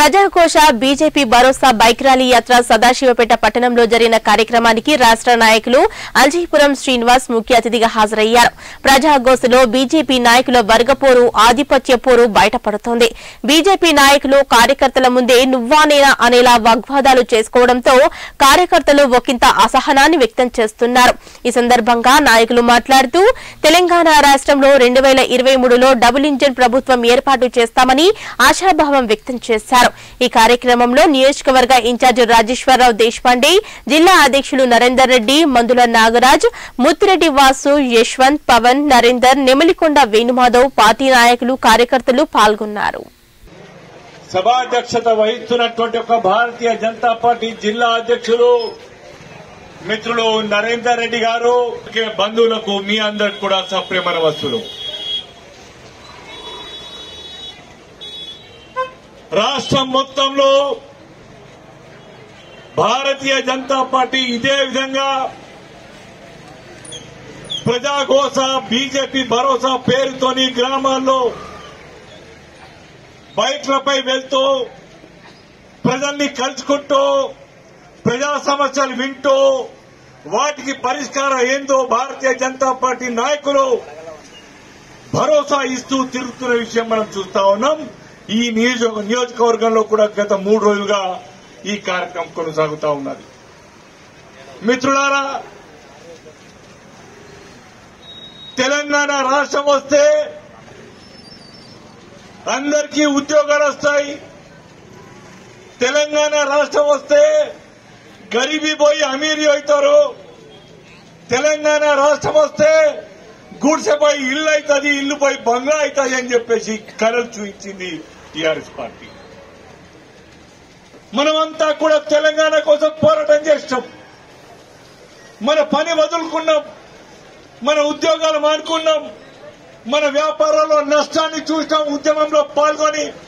ప్రజాకోశ BJP భరోసా bike rally యాత్ర సదాశివపేట పట్టణంలో జరిగిన కార్యక్రమానికి రాష్ట్ర నాయకులు అల్జీపురం శ్రీనివాస్ ముఖ్య అతిథిగా హాజరయ్యారు ప్రజాగోసలో బీజేపీ నాయకుల వర్గపోరు ఆధిపత్య పోరు బయటపడుతోంది బీజేపీ నాయకులు కార్యకర్తల ముందే నువ్వానేనా అనేలా వాగ్వాదాలు చేసుకోవడంతో కార్యకర్తలు ఒకంత అసహనాన్ని వ్యక్తం చేస్తున్నారు ఈ సందర్భంగా నాయకులు మాట్లాడుతూ తెలంగాణ రాష్ట్రంలో రెండు వేల ఇరవై మూడులో డబుల్ ఇంజన్ ప్రభుత్వం ఏర్పాటు చేస్తామని ఆశాభావం వ్యక్తం చేశారు ఈ కార్యక్రమంలో నియోజకవర్గ ఇన్ఛార్జ్ రాజేశ్వరరావు దేశపాండే జిల్లా అధ్యక్షులు నరేందర్ రెడ్డి మందుల నాగరాజ్ ముత్తిరెడ్డి వాసు యశ్వంత్ పవన్ నరేందర్ నెమలికొండ వేణుమాధవ్ పార్టీ నాయకులు కార్యకర్తలు పాల్గొన్నారు సభాధ్యక్షత వహిస్తున్నటువంటి ఒక భారతీయ జనతా పార్టీ జిల్లా అధ్యక్షులు మిత్రులు నరేందర్ రెడ్డి గారు బంధువులకు మీ అందరికి కూడా సప్రేమ నమస్సులు రాష్ట్రం మొత్తంలో భారతీయ జనతా పార్టీ ఇదే విధంగా ప్రజాఘోష బీజేపీ భరోసా పేరుతోని గ్రామాల్లో బైక్లపై వెళ్తూ ప్రజల్ని కలుసుకుంటూ ప్రజా సమస్యలు వింటూ వాటికి పరిష్కారం ఏందో భారతీయ జనతా పార్టీ నాయకులు భరోసా ఇస్తూ తిరుగుతున్న విషయం మనం చూస్తా ఉన్నాం ఈ నియోజక నియోజకవర్గంలో కూడా గత మూడు రోజులుగా ఈ కార్యక్రమం కొనసాగుతా ఉన్నది మిత్రులారా తెలంగాణ రాష్ట్రం వస్తే అందరికీ ఉద్యోగాలు వస్తాయి తెలంగాణ రాష్ట్రం వస్తే గరీబీ పోయి అమీరీ అవుతారు తెలంగాణ రాష్ట్రం వస్తే గుడిసెపోయి ఇల్లు అవుతుంది ఇల్లు పోయి బంగ్లా అవుతుంది అని చెప్పేసి కలలు చూపించింది టీఆర్ఎస్ పార్టీ మనమంతా కూడా తెలంగాణ కోసం పోరాటం చేస్తాం మన పని వదులుకున్నాం మన ఉద్యోగాలు మానుకున్నాం మన వ్యాపారాల్లో నష్టాన్ని చూసాం ఉద్యమంలో పాల్గొని